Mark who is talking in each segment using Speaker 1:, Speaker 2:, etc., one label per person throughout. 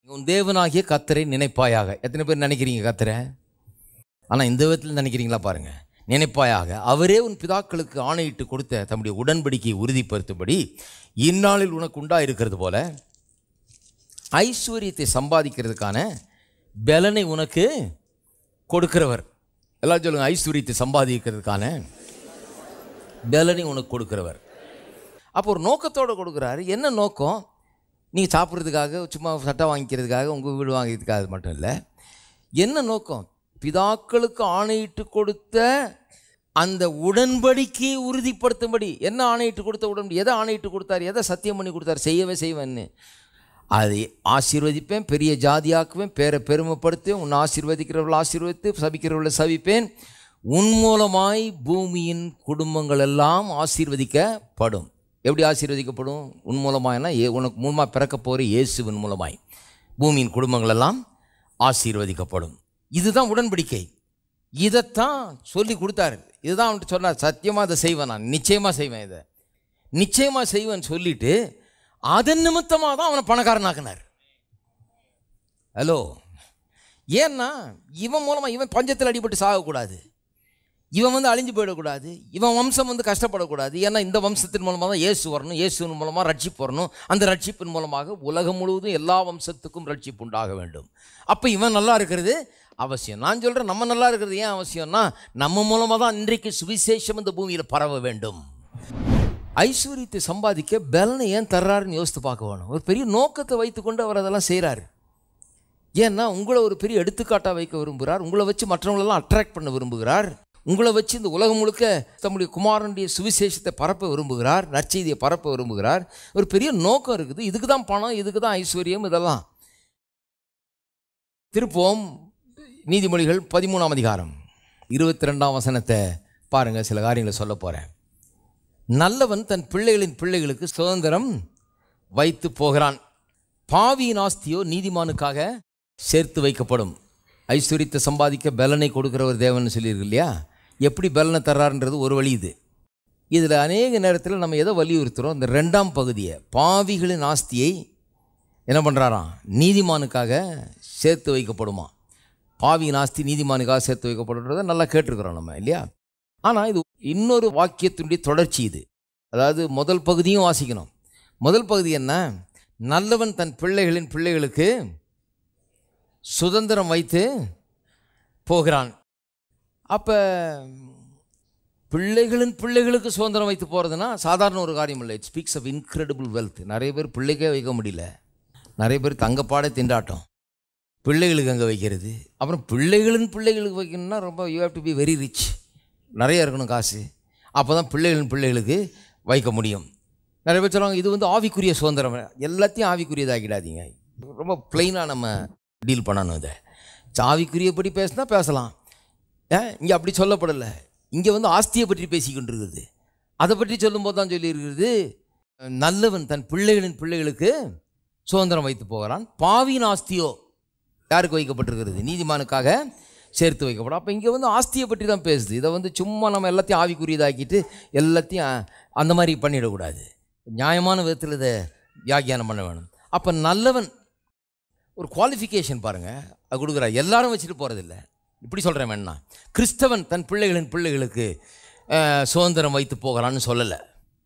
Speaker 1: உன் தேவனாகிய கத்தரை நினைப்பாயாக எத்தனை பேர் நினைக்கிறீங்க கத்தரை ஆனால் இந்த விதத்தில் நினைக்கிறீங்களா பாருங்க நினைப்பாயாக அவரே உன் பிதாக்களுக்கு ஆணையிட்டு கொடுத்த தம்முடைய உடன்படிக்கையை உறுதிப்படுத்தும்படி இந்நாளில் உனக்கு உண்டா இருக்கிறது போல ஐஸ்வர்யத்தை சம்பாதிக்கிறதுக்கான பலனை உனக்கு கொடுக்கிறவர் எல்லாம் சொல்லுங்க ஐஸ்வர்யத்தை சம்பாதிக்கிறதுக்கான பலனை உனக்கு கொடுக்கிறவர் அப்போ ஒரு நோக்கத்தோடு கொடுக்குறாரு என்ன நோக்கம் நீங்கள் சாப்பிட்றதுக்காக சும்மா சட்டை வாங்கிக்கிறதுக்காக உங்கள் வீடு வாங்கிக்கிறதுக்காக மட்டும் இல்லை என்ன நோக்கம் பிதாக்களுக்கு ஆணையிட்டு கொடுத்த அந்த உடன்படிக்கையை உறுதிப்படுத்தும்படி என்ன ஆணையிட்டு கொடுத்த உடன்படி எதை ஆணையிட்டு கொடுத்தார் எதை சத்தியம் பண்ணி கொடுத்தார் செய்யவே செய்வேன்னு அதை ஆசீர்வதிப்பேன் பெரிய ஜாதியாக்குவேன் பேரை பெருமைப்படுத்துவேன் உன்னை ஆசீர்வதிக்கிறவர்கள் ஆசீர்வதித்து சபிக்கிறவர்களை சபிப்பேன் உன் மூலமாய் பூமியின் குடும்பங்கள் எல்லாம் ஆசீர்வதிக்கப்படும் எப்படி ஆசீர்வதிக்கப்படும் உன் மூலமாய்னா ஏ உனக்கு மூலமாக பிறக்க போகிற இயேசுவின் மூலமாய் பூமியின் குடும்பங்கள் எல்லாம் ஆசீர்வதிக்கப்படும் இதுதான் உடன்படிக்கை இதைத்தான் சொல்லி கொடுத்தாரு இதுதான் அவன்கிட்ட சொன்னார் சத்தியமாக அதை செய்வேன் நான் நிச்சயமாக செய்வேன் இதை நிச்சயமாக செய்வேன்னு சொல்லிட்டு அதன் நிமித்தமாக தான் அவனை பணக்காரனாக்குனார் ஹலோ ஏன்னா இவன் மூலமாக இவன் பஞ்சத்தில் அடிபட்டு சாகக்கூடாது இவன் வந்து அழிஞ்சு போயிடக்கூடாது இவன் வம்சம் வந்து கஷ்டப்படக்கூடாது ஏன்னா இந்த வம்சத்தின் மூலமாக தான் இயேசு வரணும் இயேசுவின் மூலமாக ரட்சிப்பு வரணும் அந்த ரட்சிப்பின் மூலமாக உலகம் முழுவதும் எல்லா வம்சத்துக்கும் ரட்சிப்பு உண்டாக வேண்டும் அப்போ இவன் நல்லா இருக்கிறது அவசியம் நான் சொல்கிறேன் நம்ம நல்லா இருக்கிறது ஏன் அவசியம்னா நம்ம மூலமாக தான் இன்றைக்கு சுவிசேஷம் இந்த பூமியில் பரவ வேண்டும் ஐஸ்வர்யத்தை சம்பாதிக்க பலனை ஏன் தர்றாருன்னு யோசித்து பார்க்க வேணும் ஒரு பெரிய நோக்கத்தை வைத்துக்கொண்டு அவர் அதெல்லாம் செய்கிறாரு ஏன்னா உங்களை ஒரு பெரிய எடுத்துக்காட்டாக வைக்க விரும்புகிறார் உங்களை வச்சு மற்றவங்களெல்லாம் அட்ராக்ட் பண்ண விரும்புகிறார் உங்களை வச்சு இந்த உலகம் முழுக்க தம்முடைய குமாரனுடைய சுவிசேஷத்தை பரப்ப விரும்புகிறார் நற்செய்தியை பரப்ப விரும்புகிறார் ஒரு பெரிய நோக்கம் இருக்குது இதுக்கு தான் பணம் இதுக்கு தான் ஐஸ்வர்யம் இதெல்லாம் திருப்போம் நீதிமொழிகள் பதிமூணாம் அதிகாரம் இருபத்தி ரெண்டாம் வசனத்தை பாருங்கள் சில காரியங்களை சொல்ல போகிறேன் நல்லவன் தன் பிள்ளைகளின் பிள்ளைகளுக்கு சுதந்திரம் வைத்து போகிறான் பாவியின் ஆஸ்தியோ நீதிமானுக்காக சேர்த்து வைக்கப்படும் ஐஸ்வர்யத்தை சம்பாதிக்க பலனை கொடுக்குற ஒரு தேவன் சொல்லியிருக்கு இல்லையா எப்படி பலனை தர்றாருன்றது ஒரு வழி இது இதில் அநேக நேரத்தில் நம்ம எதை வலியுறுத்துகிறோம் இந்த ரெண்டாம் பகுதியை பாவிகளின் ஆஸ்தியை என்ன பண்ணுறாராம் நீதிமானுக்காக சேர்த்து வைக்கப்படுமா பாவியின் ஆஸ்தி நீதிமானுக்காக சேர்த்து வைக்கப்படுறத நல்லா கேட்டிருக்கிறோம் நம்ம இல்லையா ஆனால் இது இன்னொரு வாக்கியத்தினுடைய தொடர்ச்சி இது அதாவது முதல் பகுதியும் வாசிக்கணும் முதல் பகுதி என்ன நல்லவன் தன் பிள்ளைகளின் பிள்ளைகளுக்கு சுதந்திரம் வைத்து போகிறான் அப்போ பிள்ளைகளின் பிள்ளைகளுக்கு சுதந்திரம் வைத்து போகிறதுனா சாதாரண ஒரு காரியம் இல்லை it speaks of incredible wealth நிறைய பேர் பிள்ளைக்கே வைக்க முடியல நிறைய பேர் தங்கப்பாடே திண்டாட்டம் பிள்ளைகளுக்கு அங்கே வைக்கிறது அப்புறம் பிள்ளைகளின் பிள்ளைகளுக்கு வைக்கணும்னா ரொம்ப you have to be very rich நிறைய இருக்கணும் காசு அப்போ தான் பிள்ளைகளின் பிள்ளைகளுக்கு வைக்க முடியும் நிறைய பேர் சொல்லுவாங்க இது வந்து ஆவிக்குரிய சுதந்திரம் எல்லாத்தையும் ஆவிக்குரியதாக்கிடாதீங்க ரொம்ப பிளெயினாக நம்ம டீல் பண்ணணும் இதை ஆவிக்குரியபடி பேசினா பேசலாம் ஏன் இங்கே அப்படி சொல்லப்படலை இங்கே வந்து ஆஸ்தியை பற்றி பேசிக்கொண்டிருக்குது அதை பற்றி சொல்லும்போது தான் சொல்லியிருக்கிறது நல்லவன் தன் பிள்ளைகளின் பிள்ளைகளுக்கு சுதந்திரம் வைத்து போகிறான் பாவியின் ஆஸ்தியோ யாருக்கு வைக்கப்பட்டிருக்கிறது நீதிமானுக்காக சேர்த்து வைக்கப்படும் அப்போ இங்கே வந்து ஆஸ்தியை பற்றி தான் பேசுது இதை வந்து சும்மா நம்ம எல்லாத்தையும் ஆவிக்குரியதாக்கிட்டு எல்லாத்தையும் அந்த மாதிரி பண்ணிடக்கூடாது நியாயமான விதத்தில் இதை வியாக்கியானம் பண்ண வேணும் அப்போ நல்லவன் ஒரு குவாலிஃபிகேஷன் பாருங்கள் அது கொடுக்குறா எல்லாரும் வச்சுட்டு போகிறதில்ல இப்படி சொல்கிறேன் வேணா கிறிஸ்தவன் தன் பிள்ளைகளின் பிள்ளைகளுக்கு அஹ், சுதந்திரம் வைத்து போகிறான்னு சொல்லலை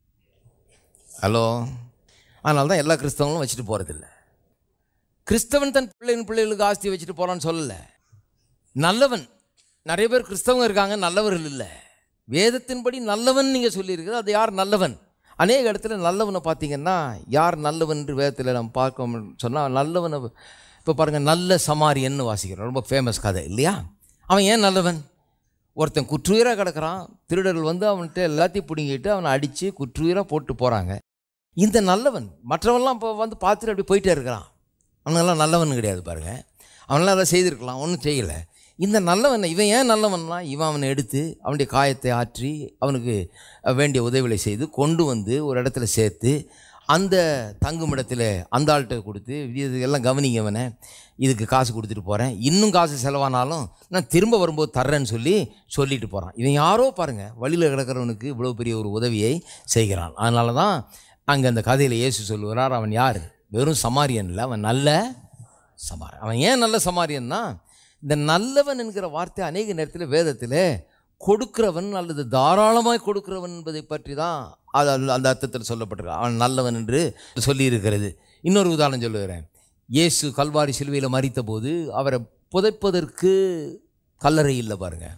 Speaker 1: ஹலோ அதனால தான் எல்லா கிறிஸ்தவங்களும் வச்சுட்டு போகிறதில்ல கிறிஸ்தவன் தன் பிள்ளைகளின் பிள்ளைகளுக்கு ஆஸ்தி வச்சுட்டு போகிறான்னு சொல்லலை நல்லவன் நிறைய பேர் கிறிஸ்தவங்க இருக்காங்க நல்லவர்கள் இல்லை வேதத்தின்படி நல்லவன் நீங்கள் சொல்லியிருக்கிறது அது யார் நல்லவன் அநேக இடத்துல நல்லவனை பார்த்தீங்கன்னா யார் நல்லவன் என்று வேதத்தில் நம்ம பார்க்க சொன்னால் நல்லவனை இப்போ பாருங்கள் நல்ல சமாரியன்னு வாசிக்கிறோம் ரொம்ப ஃபேமஸ் கதை இல்லையா அவன் ஏன் நல்லவன் ஒருத்தன் குற்றுயிராக கிடக்கிறான் திருடர்கள் வந்து அவன்கிட்ட எல்லாத்தையும் பிடுங்கிட்டு அவனை அடித்து குற்றுயிராக போட்டு போகிறாங்க இந்த நல்லவன் மற்றவன்லாம் இப்போ வந்து பார்த்துட்டு அப்படி போயிட்டே இருக்கிறான் அவனெல்லாம் நல்லவன் கிடையாது பாருங்க அவனெல்லாம் அதை செய்திருக்கலாம் ஒன்றும் செய்யலை இந்த நல்லவன் இவன் ஏன் நல்லவன்னா இவன் அவனை எடுத்து அவனுடைய காயத்தை ஆற்றி அவனுக்கு வேண்டிய உதவிகளை செய்து கொண்டு வந்து ஒரு இடத்துல சேர்த்து அந்த தங்குமிடத்தில் அந்த ஆள்கிட்ட கொடுத்து இது எல்லாம் கவனிங்க அவனை இதுக்கு காசு கொடுத்துட்டு போகிறேன் இன்னும் காசு செலவானாலும் நான் திரும்ப வரும்போது தர்றேன்னு சொல்லி சொல்லிட்டு போகிறான் இவன் யாரோ பாருங்கள் வழியில் கிடக்கிறவனுக்கு இவ்வளோ பெரிய ஒரு உதவியை செய்கிறான் அதனால தான் அங்கே அந்த கதையில் இயேசு சொல்லுகிறார் அவன் யார் வெறும் சமாரியன் இல்லை அவன் நல்ல சமாரியன் அவன் ஏன் நல்ல சமாரியன்னா இந்த நல்லவன் என்கிற வார்த்தை அநேக நேரத்தில் வேதத்தில் கொடுக்கிறவன் அல்லது தாராளமாய் கொடுக்கிறவன் என்பதை பற்றி தான் அது அது- அந்த அர்த்தத்தில் சொல்லப்பட்டிருக்கு அவன் நல்லவன் என்று சொல்லியிருக்கிறது இன்னொரு உதாரணம் சொல்லுகிறேன் இயேசு கல்வாரி சிலுவையில் மறித்த போது அவரை புதைப்பதற்கு கல்லறை இல்லை பாருங்க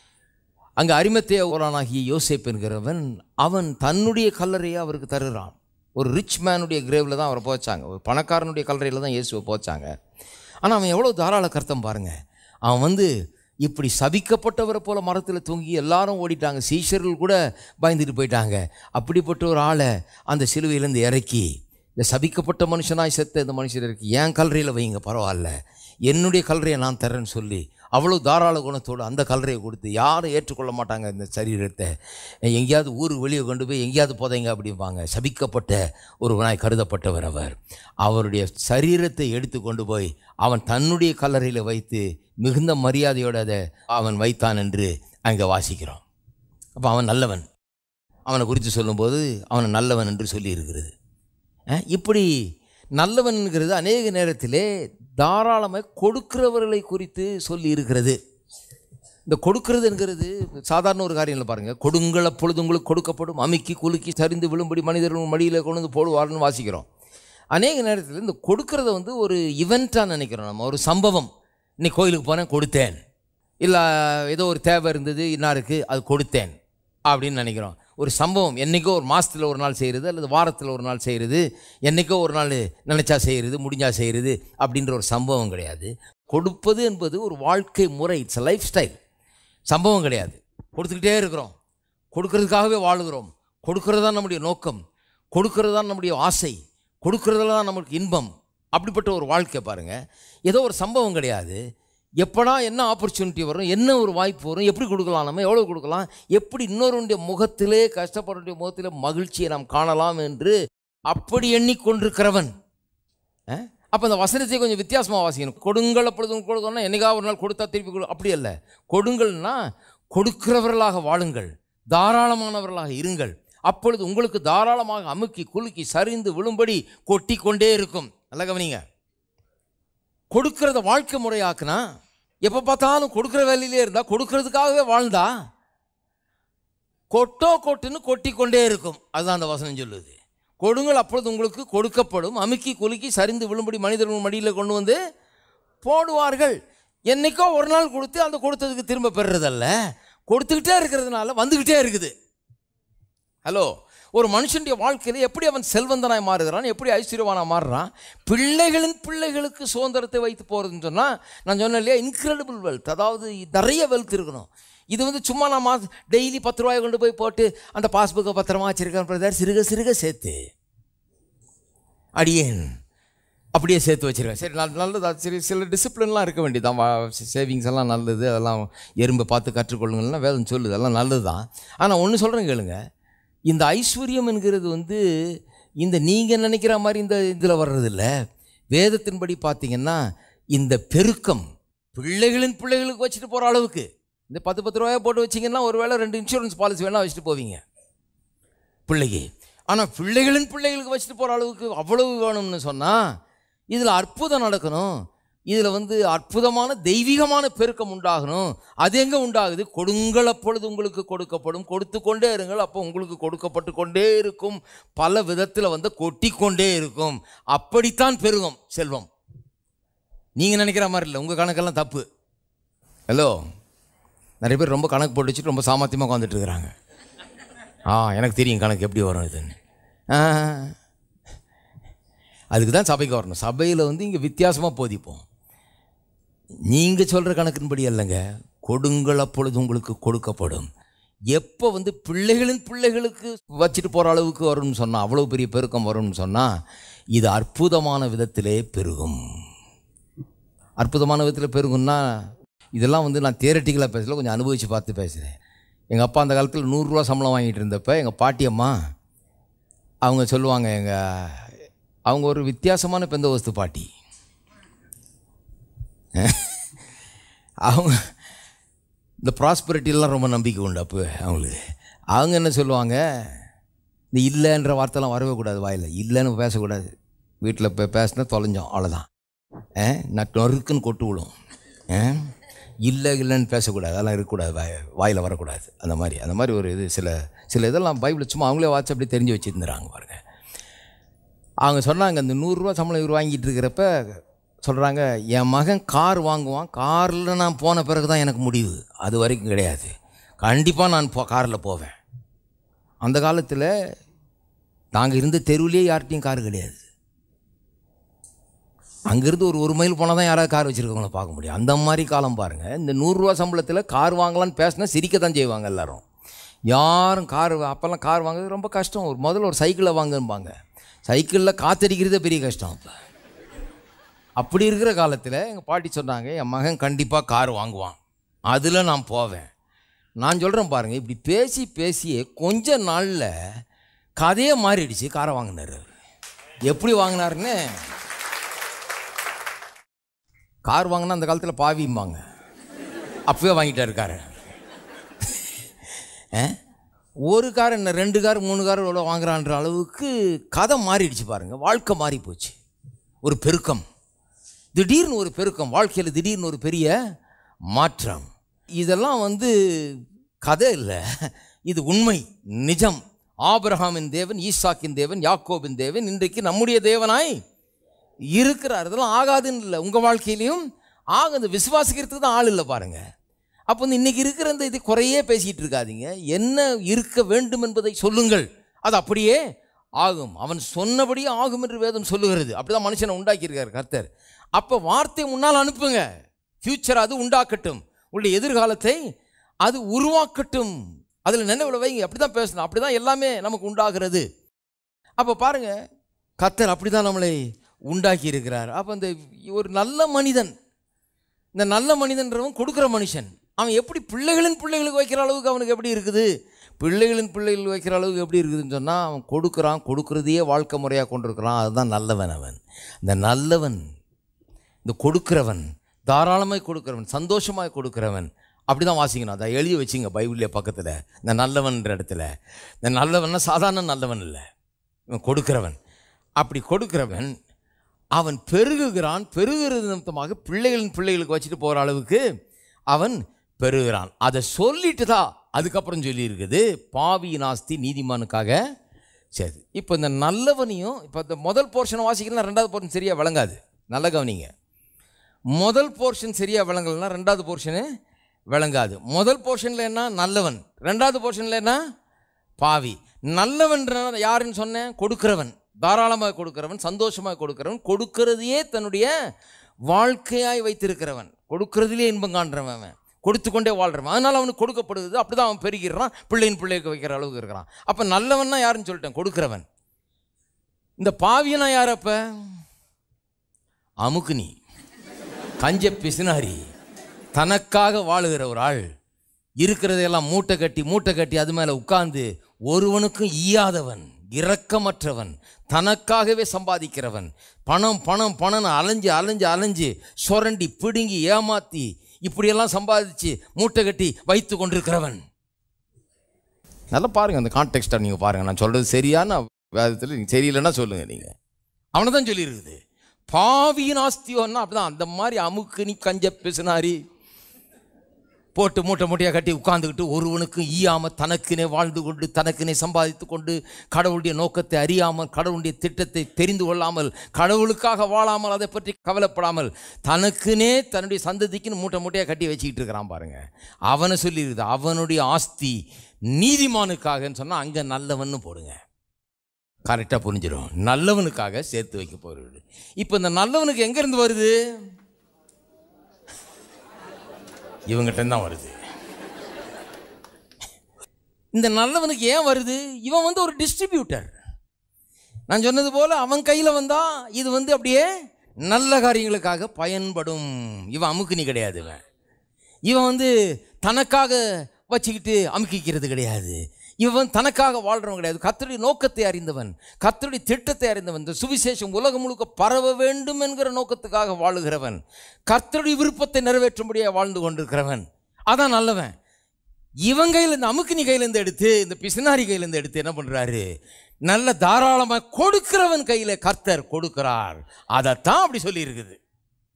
Speaker 1: அங்கே அரிமத்தே ஓரானாகிய யோசேப் என்கிறவன் அவன் தன்னுடைய கல்லறையை அவருக்கு தருகிறான் ஒரு ரிச் மேனுடைய கிரேவில் தான் அவரை போச்சாங்க ஒரு பணக்காரனுடைய கல்லறையில் தான் இயேசுவை போச்சாங்க ஆனால் அவன் எவ்வளோ தாராள கர்த்தம் பாருங்க அவன் வந்து இப்படி சபிக்கப்பட்டவரை போல மரத்தில் தொங்கி எல்லாரும் ஓடிட்டாங்க சீஷர்கள் கூட பயந்துட்டு போயிட்டாங்க அப்படிப்பட்ட ஒரு ஆளை அந்த சிலுவையிலேருந்து இறக்கி இந்த சபிக்கப்பட்ட மனுஷனாய் செத்த இந்த மனுஷன் இறக்கி என் கல்லறையில் வைங்க பரவாயில்ல என்னுடைய கல்லறையை நான் தரேன்னு சொல்லி அவ்வளோ தாராள குணத்தோடு அந்த கல்லறையை கொடுத்து யாரும் ஏற்றுக்கொள்ள மாட்டாங்க இந்த சரீரத்தை எங்கேயாவது ஊருக்கு வெளியே கொண்டு போய் எங்கேயாவது போதைங்க அப்படிம்பாங்க சபிக்கப்பட்ட ஒருவனாய் கருதப்பட்டவர் அவர் அவருடைய சரீரத்தை எடுத்து கொண்டு போய் அவன் தன்னுடைய கல்லறையில் வைத்து மிகுந்த மரியாதையோடு அதை அவன் வைத்தான் என்று அங்கே வாசிக்கிறோம் அப்போ அவன் நல்லவன் அவனை குறித்து சொல்லும்போது அவன் நல்லவன் என்று சொல்லியிருக்கிறது அஹ், இப்படி நல்லவன்கிறது அநேக நேரத்திலே தாராளமாக கொடுக்கிறவர்களை குறித்து சொல்லி இருக்கிறது இந்த கொடுக்கிறதுங்கிறது சாதாரண ஒரு காரியம் இல்லை பாருங்கள் கொடுங்கள் அப்பொழுது உங்களுக்கு கொடுக்கப்படும் அமுக்கி குலுக்கி சரிந்து விழும்படி மனிதர்கள் மடியில் கொண்டு வந்து போடுவார்னு வாசிக்கிறோம் அநேக நேரத்தில் இந்த கொடுக்கறத வந்து ஒரு இவெண்ட்டாக நினைக்கிறோம் நம்ம ஒரு சம்பவம் இன்னைக்கு கோயிலுக்கு போனேன் கொடுத்தேன் இல்லை ஏதோ ஒரு தேவை இருந்தது இன்னாருக்கு அது கொடுத்தேன் அப்படின்னு நினைக்கிறோம் ஒரு சம்பவம் என்றைக்கோ ஒரு மாதத்தில் ஒரு நாள் செய்கிறது அல்லது வாரத்தில் ஒரு நாள் செய்கிறது என்றைக்கோ ஒரு நாள் நினச்சா செய்கிறது முடிஞ்சா செய்கிறது அப்படின்ற ஒரு சம்பவம் கிடையாது கொடுப்பது என்பது ஒரு வாழ்க்கை முறை இட்ஸ் லைஃப் ஸ்டைல் சம்பவம் கிடையாது கொடுத்துக்கிட்டே இருக்கிறோம் கொடுக்கறதுக்காகவே வாழுகிறோம் கொடுக்கறது தான் நம்முடைய நோக்கம் கொடுக்கறது தான் நம்முடைய ஆசை கொடுக்கறதுல தான் நமக்கு இன்பம் அப்படிப்பட்ட ஒரு வாழ்க்கை பாருங்கள் ஏதோ ஒரு சம்பவம் கிடையாது எப்படா என்ன ஆப்பர்ச்சுனிட்டி வரும் என்ன ஒரு வாய்ப்பு வரும் எப்படி கொடுக்கலாம் நம்ம எவ்வளோ கொடுக்கலாம் எப்படி இன்னொருடைய முகத்திலே கஷ்டப்படுடைய முகத்திலே மகிழ்ச்சியை நாம் காணலாம் என்று அப்படி எண்ணிக்கொண்டிருக்கிறவன் அப்போ அந்த வசனத்தை கொஞ்சம் வித்தியாசமாக வாசிக்கணும் கொடுங்கள் அப்பொழுதும் கொடுக்கணும்னா என்னைக்காவது ஒரு நாள் கொடுத்தா திருப்பி கொடு அப்படி அல்ல கொடுங்கள்னா கொடுக்கிறவர்களாக வாழுங்கள் தாராளமானவர்களாக இருங்கள் அப்பொழுது உங்களுக்கு தாராளமாக அமுக்கி குலுக்கி சரிந்து விழும்படி கொட்டி கொண்டே இருக்கும் நல்ல கவனிங்க கொடுக்கிறத வாழ்க்கை முறையாக்குனா எப்போ பார்த்தாலும் கொடுக்குற வேலையிலே இருந்தால் கொடுக்கறதுக்காகவே வாழ்ந்தா கொட்டோ கொட்டுன்னு கொட்டி கொண்டே இருக்கும் அதுதான் அந்த வசனம் சொல்லுது கொடுங்கள் அப்பொழுது உங்களுக்கு கொடுக்கப்படும் அமுக்கி குலுக்கி சரிந்து விழும்படி மனிதர்கள் மடியில் கொண்டு வந்து போடுவார்கள் என்னைக்கோ ஒரு நாள் கொடுத்து அந்த கொடுத்ததுக்கு திரும்ப பெறுறதல்ல கொடுத்துக்கிட்டே இருக்கிறதுனால வந்துக்கிட்டே இருக்குது ஹலோ ஒரு மனுஷனுடைய வாழ்க்கையில் எப்படி அவன் செல்வந்தனாய் மாறுகிறான் எப்படி ஐஸ்வர்யவானாக மாறுறான் பிள்ளைகளின் பிள்ளைகளுக்கு சுதந்திரத்தை வைத்து போகிறதுன்னு சொன்னால் நான் சொன்னேன் இல்லையா இன்க்ரெடிபிள் வெல்த் அதாவது நிறைய வெல்த் இருக்கணும் இது வந்து சும்மா நான் மாதம் டெய்லி பத்து ரூபாயை கொண்டு போய் போட்டு அந்த பாஸ்புக்கை பத்திரமா வச்சிருக்கேன் பிரதர் சிறுக சிறுக சேர்த்து அடியேன் அப்படியே சேர்த்து வச்சிருவேன் சரி நல்ல நல்லது அது சரி சில டிசிப்ளின்லாம் இருக்க வேண்டியதான் சேவிங்ஸ் எல்லாம் நல்லது அதெல்லாம் எறும்பை பார்த்து கற்றுக்கொள்ளுங்கள்லாம் வேதம் சொல்லுது அதெல்லாம் நல்லது தான் ஆனால் ஒன்று சொல்கிறேன் கேளுங்க இந்த ஐஸ்வர்யம் என்கிறது வந்து இந்த நீங்கள் நினைக்கிற மாதிரி இந்த இதில் வர்றதில்ல வேதத்தின்படி பார்த்தீங்கன்னா இந்த பெருக்கம் பிள்ளைகளின் பிள்ளைகளுக்கு வச்சுட்டு போகிற அளவுக்கு இந்த பத்து பத்து ரூபாயை போட்டு வச்சிங்கன்னா ஒரு வேளை ரெண்டு இன்சூரன்ஸ் பாலிசி வேணால் வச்சுட்டு போவீங்க பிள்ளைக்கு ஆனால் பிள்ளைகளின் பிள்ளைகளுக்கு வச்சுட்டு போகிற அளவுக்கு அவ்வளவு வேணும்னு சொன்னால் இதில் அற்புதம் நடக்கணும் இதில் வந்து அற்புதமான தெய்வீகமான பெருக்கம் உண்டாகணும் அது எங்கே உண்டாகுது கொடுங்கள் அப்பொழுது உங்களுக்கு கொடுக்கப்படும் கொடுத்து கொண்டே இருங்கள் அப்போ உங்களுக்கு கொடுக்கப்பட்டு கொண்டே இருக்கும் பல விதத்தில் வந்து கொட்டி கொண்டே இருக்கும் அப்படித்தான் பெருகும் செல்வம் நீங்கள் நினைக்கிற மாதிரி இல்லை உங்கள் கணக்கெல்லாம் தப்பு ஹலோ நிறைய பேர் ரொம்ப கணக்கு போட்டு வச்சுட்டு ரொம்ப சாமர்த்தியமாக உட்காந்துட்டு இருக்கிறாங்க ஆ எனக்கு தெரியும் கணக்கு எப்படி வரும் இதுன்னு ஆ அதுக்கு தான் சபைக்கு வரணும் சபையில் வந்து இங்கே வித்தியாசமாக போதிப்போம் நீங்கள் சொல்கிற கணக்கின்படி அல்லங்க கொடுங்கள் அப்பொழுது உங்களுக்கு கொடுக்கப்படும் எப்போ வந்து பிள்ளைகளின் பிள்ளைகளுக்கு வச்சுட்டு போகிற அளவுக்கு வரும்னு சொன்னால் அவ்வளோ பெரிய பெருக்கம் வரும்னு சொன்னால் இது அற்புதமான விதத்திலே பெருகும் அற்புதமான விதத்தில் பெருகும்னா இதெல்லாம் வந்து நான் தியரட்டிக்கலாக பேசல கொஞ்சம் அனுபவித்து பார்த்து பேசுகிறேன் எங்கள் அப்பா அந்த காலத்தில் நூறுரூவா சம்பளம் வாங்கிட்டு இருந்தப்ப எங்கள் பாட்டியம்மா அவங்க சொல்லுவாங்க எங்கள் அவங்க ஒரு வித்தியாசமான பெந்தவஸ்து பாட்டி அவங்க இந்த ப்ராஸ்பரிட்டிலாம் ரொம்ப நம்பிக்கை உண்டு அப்போ அவங்களுக்கு அவங்க என்ன சொல்லுவாங்க இந்த இல்லைன்ற வார்த்தைலாம் வரவே கூடாது வாயில் இல்லைன்னு பேசக்கூடாது வீட்டில் இப்போ பேசினா தொலைஞ்சோம் அவ்வளோதான் ஆ, நட்டு நறுக்குன்னு கொட்டு விழும் ஆ, இல்லை இல்லைன்னு பேசக்கூடாது அதெல்லாம் இருக்கக்கூடாது வாய் வாயில் வரக்கூடாது அந்த மாதிரி அந்த மாதிரி ஒரு இது சில சில இதெல்லாம் பைபிள் சும்மா அவங்களே வாட்ச் அப்படி தெரிஞ்சு வச்சுருந்துறாங்க பாருங்க அவங்க சொன்னாங்க அந்த நூறுரூவா சம்பளம் இவர் வாங்கிட்டு இருக்கிறப்ப சொல்கிறாங்க என் மகன் கார் வாங்குவான் காரில் நான் போன பிறகு தான் எனக்கு முடிவு அது வரைக்கும் கிடையாது கண்டிப்பாக நான் போ காரில் போவேன் அந்த காலத்தில் நாங்கள் இருந்த தெருவிலேயே யார்கிட்டையும் கார் கிடையாது அங்கேருந்து ஒரு ஒரு மைல் போனால் தான் யாராவது கார் வச்சுருக்கவங்கள பார்க்க முடியும் அந்த மாதிரி காலம் பாருங்கள் இந்த நூறுரூவா சம்பளத்தில் கார் வாங்கலான்னு பேசினா சிரிக்க தான் செய்வாங்க எல்லாரும் யாரும் கார் அப்போல்லாம் கார் வாங்குறது ரொம்ப கஷ்டம் ஒரு முதல்ல ஒரு சைக்கிளை வாங்கும்பாங்க சைக்கிளில் காத்தடிக்கிறதே பெரிய கஷ்டம் அப்போ அப்படி இருக்கிற காலத்தில் எங்கள் பாட்டி சொன்னாங்க என் மகன் கண்டிப்பாக கார் வாங்குவான் அதில் நான் போவேன் நான் சொல்கிறேன் பாருங்கள் இப்படி பேசி பேசியே கொஞ்ச நாளில் கதையே மாறிடுச்சு காரை வாங்கினார் அவர். எப்படி வாங்கினாருன்னு கார் வாங்கினா அந்த காலத்தில் பாவிம்பாங்க அப்பவே வாங்கிட்டாரு காரை ஆ? ஒரு கார் என்ன ரெண்டு கார் மூணு கார் எவ்வளோ வாங்குறான்ற அளவுக்கு கதை மாறிடுச்சு பாருங்கள் வாழ்க்கை மாறி போச்சு ஒரு பெருக்கம் திடீர்னு ஒரு பெருக்கம் வாழ்க்கையில் திடீர்னு ஒரு பெரிய மாற்றம் இதெல்லாம் வந்து கதை இல்லை இது உண்மை நிஜம் ஆபிரகாமின் தேவன் ஈசாக்கின் தேவன் யாக்கோபின் தேவன் இன்றைக்கு நம்முடைய தேவனாய் இருக்கிறார் இதெல்லாம் ஆகாதுன்னு இல்லை உங்கள் வாழ்க்கையிலையும் ஆகுது விசுவாசிக்கிறதுக்கு தான் ஆள் இல்லை பாருங்க அப்போ வந்து இன்னைக்கு இருக்கிற இந்த இது குறையே பேசிகிட்டு இருக்காதீங்க என்ன இருக்க வேண்டும் என்பதை சொல்லுங்கள் அது அப்படியே ஆகும் அவன் சொன்னபடியே ஆகும் என்று வேதம் சொல்லுகிறது அப்படிதான் மனுஷனை உண்டாக்கியிருக்கார் கர்த்தர் அப்போ வார்த்தை முன்னால் அனுப்புங்க ஃப்யூச்சர் அது உண்டாக்கட்டும் உங்களுடைய எதிர்காலத்தை அது உருவாக்கட்டும் அதில் நினைவில் வைங்க அப்படி தான் பேசணும் அப்படி தான் எல்லாமே நமக்கு உண்டாகிறது அப்போ பாருங்க கர்த்தர் அப்படி தான் நம்மளை உண்டாக்கி இருக்கிறார் அப்போ இந்த ஒரு நல்ல மனிதன் இந்த நல்ல மனிதன்றவன் கொடுக்குற மனுஷன் அவன் எப்படி பிள்ளைகளின் பிள்ளைகளுக்கு வைக்கிற அளவுக்கு அவனுக்கு எப்படி இருக்குது பிள்ளைகளின் பிள்ளைகள் வைக்கிற அளவுக்கு எப்படி இருக்குதுன்னு சொன்னால் அவன் கொடுக்குறான் கொடுக்குறதையே வாழ்க்கை முறையாக கொண்டிருக்கிறான் அதுதான் நல்லவன் அவன் இந்த நல்லவன் இந்த கொடுக்கிறவன் தாராளமாய் கொடுக்கிறவன் சந்தோஷமாய் கொடுக்கிறவன் அப்படி தான் வாசிக்கணும் அதை எழுதி வச்சிங்க பைபிள்லே பக்கத்தில் இந்த நல்லவன்ற இடத்துல இந்த நல்லவன்னா சாதாரண நல்லவன் இல்லை இவன் கொடுக்கிறவன் அப்படி கொடுக்கிறவன் அவன் பெருகுகிறான் பெருகிறது நிமித்தமாக பிள்ளைகளின் பிள்ளைகளுக்கு வச்சுட்டு போகிற அளவுக்கு அவன் பெருகிறான் அதை சொல்லிட்டு தான் அதுக்கப்புறம் சொல்லியிருக்குது பாவி நாஸ்தி நீதிமானுக்காக சரி இப்போ இந்த நல்லவனையும் இப்போ இந்த முதல் போர்ஷனை வாசிக்கலாம் ரெண்டாவது போர்ஷன் சரியாக விளங்காது நல்ல கவனிங்க முதல் போர்ஷன் சரியாக விளங்கலைன்னா ரெண்டாவது போர்ஷனு விளங்காது முதல் போர்ஷனில் என்ன நல்லவன் ரெண்டாவது போர்ஷனில் என்ன பாவி நல்லவன் யாருன்னு சொன்னேன் கொடுக்கிறவன் தாராளமாக கொடுக்கிறவன் சந்தோஷமாக கொடுக்கிறவன் கொடுக்கிறதையே தன்னுடைய வாழ்க்கையாய் வைத்திருக்கிறவன் கொடுக்கிறதுலே இன்பம் காண்றவன் அவன் கொடுத்து கொண்டே வாழ்றவன் அதனால் அவனுக்கு கொடுக்கப்படுது அப்படி தான் அவன் பெருகிறான் பிள்ளையின் பிள்ளைக்கு வைக்கிற அளவுக்கு இருக்கிறான் அப்போ நல்லவன்னா யாருன்னு சொல்லிட்டேன் கொடுக்கிறவன் இந்த பாவியனா யார் அப்போ அமுக்குனி கஞ்ச பிசினாரி தனக்காக வாழுகிற ஒரு ஆள் இருக்கிறதையெல்லாம் மூட்டை கட்டி மூட்டை கட்டி அது மேலே உட்கார்ந்து ஒருவனுக்கும் ஈயாதவன் இரக்கமற்றவன் தனக்காகவே சம்பாதிக்கிறவன் பணம் பணம் பணம்னு அலைஞ்சு அலைஞ்சு அலைஞ்சு சுரண்டி பிடுங்கி ஏமாத்தி இப்படியெல்லாம் சம்பாதிச்சு மூட்டை கட்டி வைத்து கொண்டிருக்கிறவன் நல்லா பாருங்க அந்த கான்டெக்ட்டை நீங்கள் பாருங்க நான் சொல்றது சரியான வேதத்தில் நீங்கள் சரியில்லைன்னா சொல்லுங்க நீங்கள் அவனை தான் சொல்லியிருக்குது பாவியின் ஆஸ்தியோன்னா அப்படிதான் அந்த மாதிரி அமுக்கு நீ கஞ்ச பிசுனாரி போட்டு மூட்டை மூட்டையாக கட்டி உட்கார்ந்துக்கிட்டு ஒருவனுக்கும் ஈயாம தனக்குனே வாழ்ந்து கொண்டு தனக்குனே சம்பாதித்து கொண்டு கடவுளுடைய நோக்கத்தை அறியாமல் கடவுளுடைய திட்டத்தை தெரிந்து கொள்ளாமல் கடவுளுக்காக வாழாமல் அதை பற்றி கவலைப்படாமல் தனக்குனே தன்னுடைய சந்ததிக்குன்னு மூட்டை மூட்டையாக கட்டி வச்சுக்கிட்டு இருக்கிறான் பாருங்க அவனை சொல்லியிருக்குது அவனுடைய ஆஸ்தி நீதிமானுக்காகன்னு சொன்னால் அங்கே நல்லவன்னு போடுங்க கரெக்டாக புரிஞ்சிடும் நல்லவனுக்காக சேர்த்து வைக்க போகிறது இப்போ இந்த நல்லவனுக்கு எங்கேருந்து வருது இவங்கிட்ட தான் வருது இந்த நல்லவனுக்கு ஏன் வருது இவன் வந்து ஒரு டிஸ்ட்ரிபியூட்டர் நான் சொன்னது போல அவன் கையில் வந்தா இது வந்து அப்படியே நல்ல காரியங்களுக்காக பயன்படும் இவன் அமுக்குனி கிடையாது இவன் இவன் வந்து தனக்காக வச்சுக்கிட்டு அமுக்கிக்கிறது கிடையாது இவன் தனக்காக வாழ்றவன் கிடையாது கத்தருடைய நோக்கத்தை அறிந்தவன் கத்தருடைய திட்டத்தை அறிந்தவன் இந்த சுவிசேஷம் உலகம் முழுக்க பரவ வேண்டும் என்கிற நோக்கத்துக்காக வாழுகிறவன் கர்த்தருடைய விருப்பத்தை நிறைவேற்றும்படியாக வாழ்ந்து கொண்டிருக்கிறவன் அதான் நல்லவன் இவன் கையில் இந்த அமுக்கினி கையிலேருந்து எடுத்து இந்த பிசினாரி கையிலேருந்து எடுத்து என்ன பண்ணுறாரு நல்ல தாராளமாக கொடுக்கிறவன் கையில் கர்த்தர் கொடுக்கிறார் அதைத்தான் அப்படி சொல்லியிருக்குது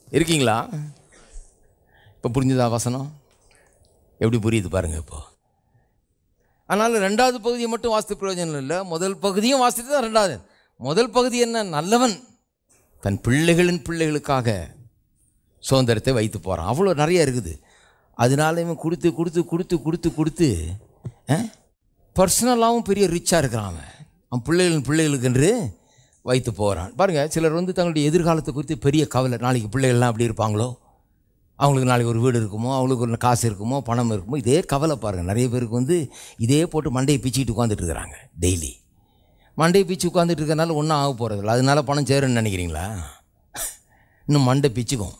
Speaker 1: இருக்கீங்களா இப்போ புரிஞ்சுதா வசனம் எப்படி புரியுது பாருங்க இப்போ அதனால் ரெண்டாவது பகுதியை மட்டும் வாசித்து பிரயோஜனம் இல்லை முதல் பகுதியும் வாசித்து தான் ரெண்டாவது முதல் பகுதி என்ன நல்லவன் தன் பிள்ளைகளின் பிள்ளைகளுக்காக சுதந்திரத்தை வைத்து போகிறான் அவ்வளோ நிறைய இருக்குது அதனால இவன் கொடுத்து கொடுத்து கொடுத்து கொடுத்து கொடுத்து பர்சனலாகவும் பெரிய ரிச்சாக இருக்கிறான் அவன் அவன் பிள்ளைகளின் பிள்ளைகளுக்கென்று வைத்து போகிறான் பாருங்கள் சிலர் வந்து தங்களுடைய எதிர்காலத்தை குறித்து பெரிய கவலை நாளைக்கு பிள்ளைகள்லாம் அப்படி இருப்பாங்களோ அவங்களுக்கு நாளைக்கு ஒரு வீடு இருக்குமோ அவங்களுக்கு ஒரு காசு இருக்குமோ பணம் இருக்குமோ இதே கவலை பாருங்கள் நிறைய பேருக்கு வந்து இதே போட்டு மண்டையை பிச்சுக்கிட்டு உட்காந்துட்டு இருக்கிறாங்க டெய்லி மண்டையை பிச்சு உட்காந்துட்டு இருக்கனால ஒன்றும் ஆக போகிறதில்ல அதனால பணம் சேருன்னு நினைக்கிறீங்களா இன்னும் மண்டை பிச்சுக்கும்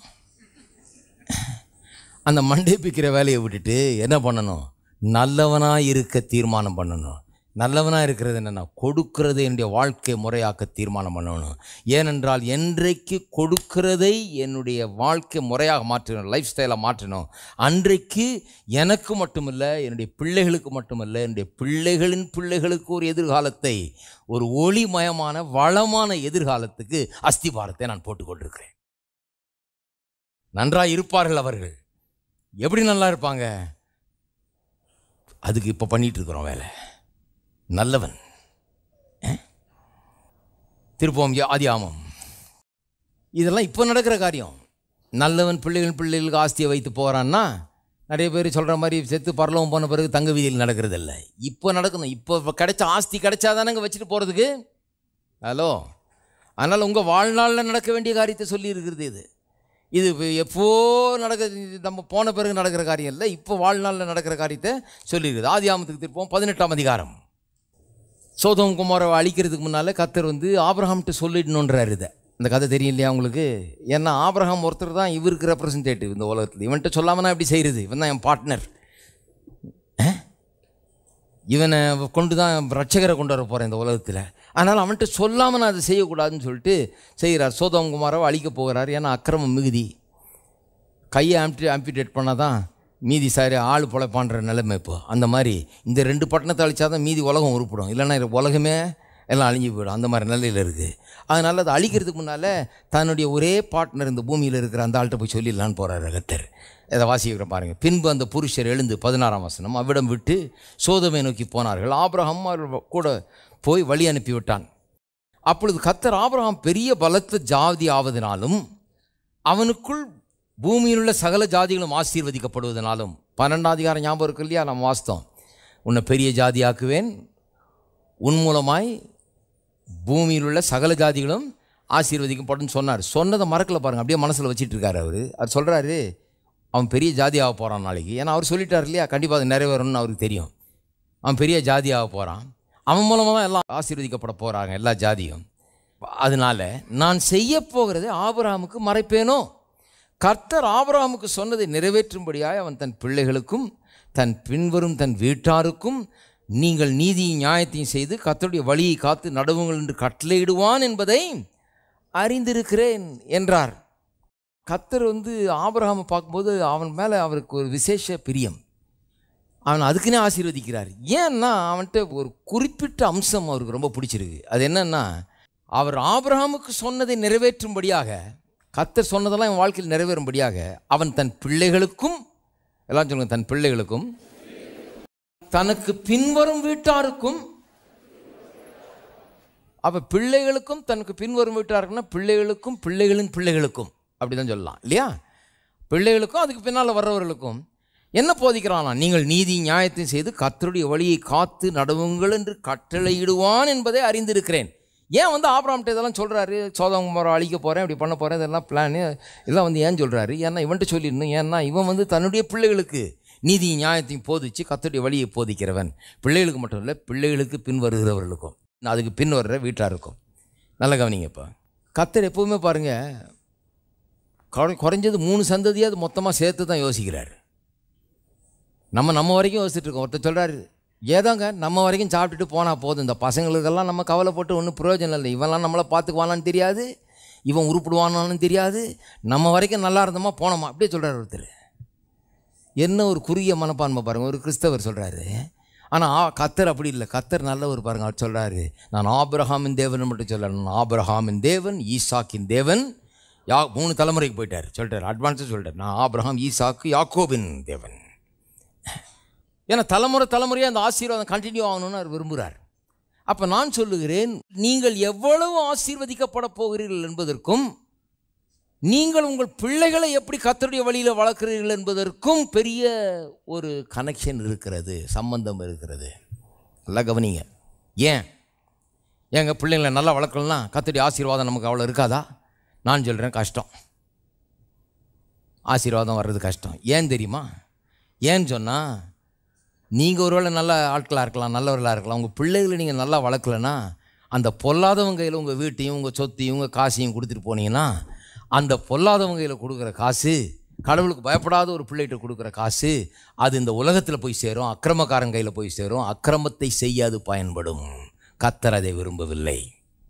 Speaker 1: அந்த மண்டை பிக்கிற வேலையை விட்டுட்டு என்ன பண்ணணும் நல்லவனாக இருக்க தீர்மானம் பண்ணணும் நல்லவனாக இருக்கிறது என்னென்னா கொடுக்கிறது என்னுடைய வாழ்க்கை முறையாக்க தீர்மானம் பண்ணணும் ஏனென்றால் என்றைக்கு கொடுக்கிறதை என்னுடைய வாழ்க்கை முறையாக மாற்றணும் லைஃப் ஸ்டைலாக மாற்றணும் அன்றைக்கு எனக்கு மட்டுமல்ல என்னுடைய பிள்ளைகளுக்கு மட்டுமல்ல என்னுடைய பிள்ளைகளின் பிள்ளைகளுக்கு ஒரு எதிர்காலத்தை ஒரு ஒளிமயமான வளமான எதிர்காலத்துக்கு அஸ்திபாரத்தை நான் போட்டுக்கொண்டிருக்கிறேன் நன்றாக இருப்பார்கள் அவர்கள் எப்படி நல்லா இருப்பாங்க அதுக்கு இப்போ பண்ணிட்டு இருக்கிறோம் வேலை நல்லவன் அஹ்? திருப்போம் யா- ஆதி ஆமம் இதெல்லாம் இப்போ நடக்கிற காரியம் நல்லவன் பிள்ளைகள் பிள்ளைகளுக்கு ஆஸ்தியை வைத்து போகிறான்னா நிறைய பேர் சொல்கிற மாதிரி செத்து பரலவம் போன பிறகு தங்க வீதியில் நடக்கிறது இல்லை இப்போ நடக்கணும் இப்போ கிடைச்ச ஆஸ்தி கிடைச்சாதானங்க வச்சுட்டு போகிறதுக்கு ஹலோ அதனால் உங்கள் வாழ்நாளில் நடக்க வேண்டிய காரியத்தை சொல்லி இருக்கிறது இது இது இப்போ எப்போ நடக்க இது நம்ம போன பிறகு நடக்கிற காரியம் இல்லை இப்போ வாழ்நாளில் நடக்கிற காரியத்தை சொல்லியிருக்குது ஆதி ஆமத்துக்கு திருப்போம் பதினெட்டாம் அதிகாரம் சோதம் குமாரை அழிக்கிறதுக்கு முன்னால் கத்தர் வந்து ஆபிரஹாம்கிட்ட சொல்லிடணுன்றார் இதை இந்த கதை தெரியும் இல்லையா உங்களுக்கு ஏன்னா ஆபிரகாம் ஒருத்தர் தான் இவருக்கு ரெப்ரசன்டேட்டிவ் இந்த உலகத்தில் இவன்கிட்ட சொல்லாமல் நான் எப்படி செய்கிறது இவன் தான் என் பார்ட்னர் இவனை கொண்டு தான் ரட்சகரை கொண்டு வர போகிறேன் இந்த உலகத்தில் அதனால் அவன்கிட்ட சொல்லாமல் நான் அதை செய்யக்கூடாதுன்னு சொல்லிட்டு செய்கிறார் சோதம் குமாரை அழிக்க போகிறார் ஏன்னா அக்கிரமம் மிகுதி கையை ஆம்பி ஆம்பிடேட் பண்ணால் தான் மீதி சாரி ஆள் பொழைப்பான்ற நிலைமை இப்போ அந்த மாதிரி இந்த ரெண்டு பட்டணத்தை அழிச்சா தான் மீதி உலகம் உருப்படும் இல்லைன்னா இது உலகமே எல்லாம் அழிஞ்சு போயிடும் அந்த மாதிரி நிலையில் இருக்குது அதனால் அதை அழிக்கிறதுக்கு முன்னால் தன்னுடைய ஒரே பார்ட்னர் இந்த பூமியில் இருக்கிற அந்த ஆள்கிட்ட போய் சொல்லிடலான்னு போகிறார் கத்தர் இதை வாசிக்கிறேன் பாருங்கள் பின்பு அந்த புருஷர் எழுந்து பதினாறாம் வசனம் அவ்விடம் விட்டு சோதமை நோக்கி போனார்கள் ஆபிரகாம் அவர்கள் கூட போய் வழி அனுப்பி விட்டான் அப்பொழுது கத்தர் ஆபிரகாம் பெரிய பலத்த ஜாதி ஆவதினாலும் அவனுக்குள் பூமியில் உள்ள சகல ஜாதிகளும் ஆசீர்வதிக்கப்படுவதனாலும் பன்னெண்டாம் அதிகாரம் ஞாபகம் இருக்கு இல்லையா நம்ம வாஸ்தவம் உன்னை பெரிய ஜாதியாக்குவேன் உன் மூலமாய் பூமியில் உள்ள சகல ஜாதிகளும் ஆசீர்வதிக்கப்படும் சொன்னார் சொன்னதை மறக்கல பாருங்க அப்படியே மனசில் வச்சிட்டு இருக்காரு அவர் அவர் சொல்கிறாரு அவன் பெரிய ஜாதியாக போகிறான் நாளைக்கு ஏன்னா அவர் சொல்லிட்டார் இல்லையா கண்டிப்பாக அது நிறைவேறணும்னு அவருக்கு தெரியும் அவன் பெரிய ஜாதியாக போகிறான் அவன் மூலமாக தான் எல்லாம் ஆசீர்வதிக்கப்பட போகிறாங்க எல்லா ஜாதியும் அதனால நான் செய்ய போகிறதை ஆபிரகாமுக்கு மறைப்பேனோ கர்த்தர் ஆபிரகாமுக்கு சொன்னதை நிறைவேற்றும்படியாய் அவன் தன் பிள்ளைகளுக்கும் தன் பின்வரும் தன் வீட்டாருக்கும் நீங்கள் நீதியும் நியாயத்தையும் செய்து கர்த்தருடைய வழியை காத்து நடுவுங்கள் என்று கட்டளையிடுவான் என்பதை அறிந்திருக்கிறேன் என்றார் கர்த்தர் வந்து ஆபிரகாமை பார்க்கும்போது அவன் மேலே அவருக்கு ஒரு விசேஷ பிரியம் அவன் அதுக்குன்னே ஆசீர்வதிக்கிறார் ஏன்னா அவன்கிட்ட ஒரு குறிப்பிட்ட அம்சம் அவருக்கு ரொம்ப பிடிச்சிருக்கு அது என்னன்னா அவர் ஆபிரகாமுக்கு சொன்னதை நிறைவேற்றும்படியாக கத்தர் சொன்னதெல்லாம் என் வாழ்க்கையில் நிறைவேறும்படியாக அவன் தன் பிள்ளைகளுக்கும் எல்லாம் சொல்லுங்க தன் பிள்ளைகளுக்கும் தனக்கு பின்வரும் வீட்டாருக்கும் அப்ப பிள்ளைகளுக்கும் தனக்கு பின்வரும் வீட்டாருக்குன்னா பிள்ளைகளுக்கும் பிள்ளைகளின் பிள்ளைகளுக்கும் அப்படிதான் சொல்லலாம் இல்லையா பிள்ளைகளுக்கும் அதுக்கு பின்னால் வர்றவர்களுக்கும் என்ன போதிக்கிறானா நீங்கள் நீதி நியாயத்தையும் செய்து கர்த்தருடைய வழியை காத்து நடவுங்கள் என்று கட்டளையிடுவான் என்பதை அறிந்திருக்கிறேன் ஏன் வந்து ஆபிரகாம்கிட்ட இதெல்லாம் சொல்கிறாரு சோதகுமாரம் அழிக்க போகிறேன் இப்படி பண்ண போகிறேன் இதெல்லாம் பிளானு இதெல்லாம் வந்து ஏன் சொல்கிறாரு ஏன்னா இவன்ட்டு சொல்லிடணும் ஏன்னா இவன் வந்து தன்னுடைய பிள்ளைகளுக்கு நீதி நியாயத்தையும் போதிச்சு கர்த்தருடைய வழியை போதிக்கிறவன் பிள்ளைகளுக்கு மட்டும் இல்லை பிள்ளைகளுக்கு பின் வருகிறவர்களுக்கும் அதுக்கு பின் வர்ற வீட்டாருக்கும் நல்ல கவனிங்கப்பா கத்தர் எப்போவுமே பாருங்கள் குறை குறைஞ்சது மூணு சந்ததியாவது மொத்தமாக சேர்த்து தான் யோசிக்கிறார் நம்ம நம்ம வரைக்கும் யோசிச்சுட்டு இருக்கோம் ஒருத்தர் சொல்கிறாரு ஏதாங்க நம்ம வரைக்கும் சாப்பிட்டுட்டு போனால் போதும் இந்த பசங்களுக்கெல்லாம் நம்ம கவலைப்பட்டு ஒன்றும் பிரயோஜனம் இல்லை இவன்லாம் நம்மளை பார்த்துக்குவானான்னு தெரியாது இவன் உருப்பிடுவானான்னு தெரியாது நம்ம வரைக்கும் நல்லா இருந்தோமா போனோமா அப்படியே சொல்கிறார் ஒருத்தர் என்ன ஒரு குறுகிய மனப்பான்மை பாருங்கள் ஒரு கிறிஸ்தவர் சொல்கிறாரு ஆனால் கத்தர் அப்படி இல்லை கத்தர் நல்லவர் பாருங்க அவர் சொல்கிறாரு நான் ஆபிரஹாமின் தேவன் மட்டும் சொல்ல நான் ஆபிரஹாமின் தேவன் ஈசாக்கின் தேவன் யா மூணு தலைமுறைக்கு போயிட்டார் சொல்லிட்டார் அட்வான்ஸாக சொல்லிட்டார் நான் ஆபிரகாம் ஈசாக்கு யாக்கோபின் தேவன் ஏன்னா தலைமுறை தலைமுறையாக அந்த ஆசீர்வாதம் கண்டினியூ ஆகணும்னு அவர் விரும்புகிறார் அப்போ நான் சொல்லுகிறேன் நீங்கள் எவ்வளவு ஆசீர்வதிக்கப்பட போகிறீர்கள் என்பதற்கும் நீங்கள் உங்கள் பிள்ளைகளை எப்படி கத்தருடைய வழியில் வளர்க்குறீர்கள் என்பதற்கும் பெரிய ஒரு கனெக்ஷன் இருக்கிறது சம்பந்தம் இருக்கிறது நல்லா கவனிங்க ஏன் ஏங்க பிள்ளைங்களை நல்லா வளர்க்கலன்னா கத்தருடைய ஆசீர்வாதம் நமக்கு அவ்வளோ இருக்காதா நான் சொல்கிறேன் கஷ்டம் ஆசீர்வாதம் வர்றது கஷ்டம் ஏன் தெரியுமா ஏன்னு சொன்னால் நீங்கள் ஒருவேளை நல்ல ஆட்களாக இருக்கலாம் நல்லவர்களாக இருக்கலாம் உங்கள் பிள்ளைகளை நீங்கள் நல்லா வளர்க்கலன்னா அந்த பொல்லாதவங்க கையில் உங்கள் வீட்டையும் உங்கள் சொத்தையும் உங்கள் காசையும் கொடுத்துட்டு போனீங்கன்னா அந்த பொல்லாதவங்க கையில் கொடுக்குற காசு கடவுளுக்கு பயப்படாத ஒரு பிள்ளைகிட்ட கொடுக்குற காசு அது இந்த உலகத்தில் போய் சேரும் அக்கிரமக்காரன் கையில் போய் சேரும் அக்கிரமத்தை செய்யாது பயன்படும் கத்தர் அதை விரும்பவில்லை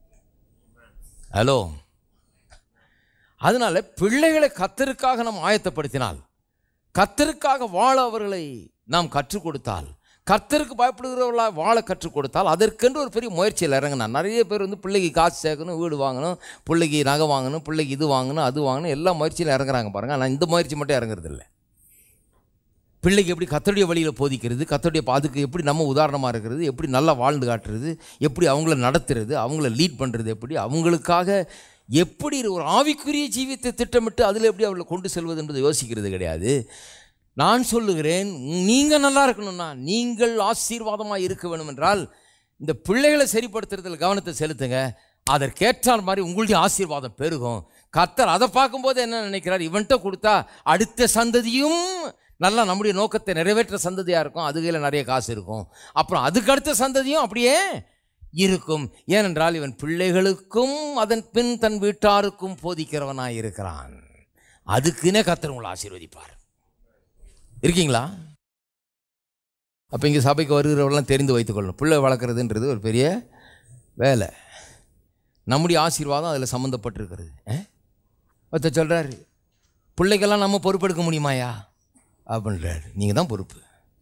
Speaker 1: ஹலோ அதனால பிள்ளைகளை கத்தருக்காக நாம் ஆயத்தப்படுத்தினால் கத்தருக்காக வாழ அவர்களை நாம் கற்றுக் கொடுத்தால் கர்த்தருக்கு பயப்படுகிறவர்களாக வாழ கற்றுக் கொடுத்தால் அதற்கென்று ஒரு பெரிய முயற்சியில் இறங்கினா நிறைய பேர் வந்து பிள்ளைக்கு காசு சேர்க்கணும் வீடு வாங்கணும் பிள்ளைக்கு நகை வாங்கணும் பிள்ளைக்கு இது வாங்கணும் அது வாங்கணும் எல்லா முயற்சியில் இறங்குறாங்க பாருங்கள் ஆனால் இந்த முயற்சி மட்டும் இறங்குறது இல்லை பிள்ளைக்கு எப்படி கத்தருடைய வழியில் போதிக்கிறது கத்தருடைய அதுக்கு எப்படி நம்ம உதாரணமாக இருக்கிறது எப்படி நல்லா வாழ்ந்து காட்டுறது எப்படி அவங்கள நடத்துறது அவங்கள லீட் பண்ணுறது எப்படி அவங்களுக்காக எப்படி ஒரு ஆவிக்குரிய ஜீவியத்தை திட்டமிட்டு அதில் எப்படி அவர்களை கொண்டு செல்வது என்பதை யோசிக்கிறது கிடையாது நான் சொல்லுகிறேன் நீங்கள் நல்லா இருக்கணும்னா நீங்கள் ஆசீர்வாதமாக இருக்க வேணும் என்றால் இந்த பிள்ளைகளை சரிப்படுத்துறதுல கவனத்தை செலுத்துங்க அதற்கேற்றால் மாதிரி உங்களுடைய ஆசீர்வாதம் பெருகும் கர்த்தர் அதை பார்க்கும்போது என்ன நினைக்கிறார் இவன்கிட்ட கொடுத்தா அடுத்த சந்ததியும் நல்லா நம்முடைய நோக்கத்தை நிறைவேற்ற சந்ததியாக இருக்கும் அது கையில் நிறைய காசு இருக்கும் அப்புறம் அதுக்கு அடுத்த சந்ததியும் அப்படியே இருக்கும் ஏனென்றால் இவன் பிள்ளைகளுக்கும் அதன் பின் தன் வீட்டாருக்கும் போதிக்கிறவனாய் இருக்கிறான் அதுக்குன்னே கர்த்தர் உங்களை ஆசீர்வதிப்பார் இருக்கீங்களா அப்போ இங்கே சபைக்கு வருகிறவரெல்லாம் தெரிந்து வைத்துக்கொள்ளணும் பிள்ளை வளர்க்குறதுன்றது ஒரு பெரிய வேலை நம்முடைய ஆசீர்வாதம் அதில் சம்மந்தப்பட்டிருக்கிறது ஒருத்தர் சொல்கிறாரு பிள்ளைக்கெல்லாம் நம்ம பொறுப்பெடுக்க முடியுமாயா அப்படின்றாரு நீங்கள் தான் பொறுப்பு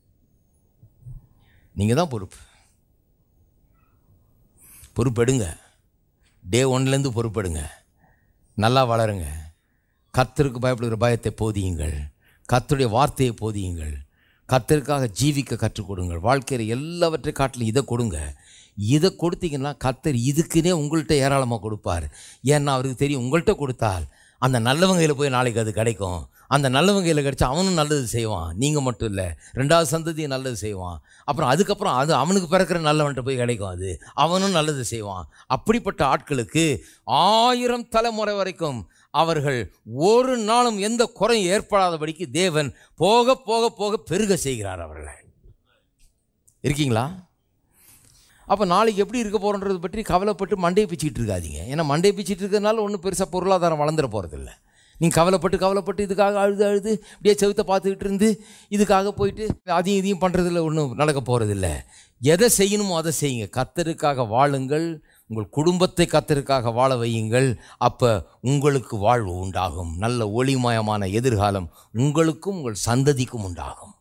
Speaker 1: நீங்கள் தான் பொறுப்பு பொறுப்பெடுங்க டே ஒன்லேருந்து பொறுப்பெடுங்க நல்லா வளருங்க கத்தருக்கு பயப்படுகிற பயத்தை போதியுங்கள் கத்தருடைய வார்த்தையை போதியுங்கள் கத்தருக்காக ஜீவிக்க கற்றுக் கொடுங்கள் வாழ்க்கையில் எல்லாவற்றை காட்டிலும் இதை கொடுங்க இதை கொடுத்தீங்கன்னா கத்தர் இதுக்குன்னே உங்கள்கிட்ட ஏராளமாக கொடுப்பார் ஏன்னா அவருக்கு தெரியும் உங்கள்கிட்ட கொடுத்தால் அந்த நல்லவங்கையில் போய் நாளைக்கு அது கிடைக்கும் அந்த நல்லவங்கையில் கிடைச்சா அவனும் நல்லது செய்வான் நீங்கள் மட்டும் இல்லை ரெண்டாவது சந்ததியும் நல்லது செய்வான் அப்புறம் அதுக்கப்புறம் அது அவனுக்கு பிறக்கிற நல்லவன்கிட்ட போய் கிடைக்கும் அது அவனும் நல்லது செய்வான் அப்படிப்பட்ட ஆட்களுக்கு ஆயிரம் தலைமுறை வரைக்கும் அவர்கள் ஒரு நாளும் எந்த குறையும் ஏற்படாதபடிக்கு தேவன் போக போக போக பெருக செய்கிறார் அவர்களை இருக்கீங்களா அப்போ நாளைக்கு எப்படி இருக்க போகிறோன்றது பற்றி கவலைப்பட்டு மண்டையை பிச்சுக்கிட்டு இருக்காதீங்க ஏன்னா மண்டையை பிச்சுட்டு இருக்கிறதுனால ஒன்றும் பெருசாக பொருளாதாரம் வளர்ந்துட போகிறதில்ல நீங்கள் கவலைப்பட்டு கவலைப்பட்டு இதுக்காக அழுது அழுது இப்படியே செவுத்தை பார்த்துக்கிட்டு இருந்து இதுக்காக போயிட்டு அதையும் இதையும் பண்ணுறதில்ல ஒன்றும் நடக்க போகிறதில்ல எதை செய்யணுமோ அதை செய்யுங்க கத்தருக்காக வாழுங்கள் உங்கள் குடும்பத்தை கத்தருக்காக வாழ வையுங்கள் அப்போ உங்களுக்கு வாழ்வு உண்டாகும் நல்ல ஒளிமயமான எதிர்காலம் உங்களுக்கும் உங்கள் சந்ததிக்கும் உண்டாகும்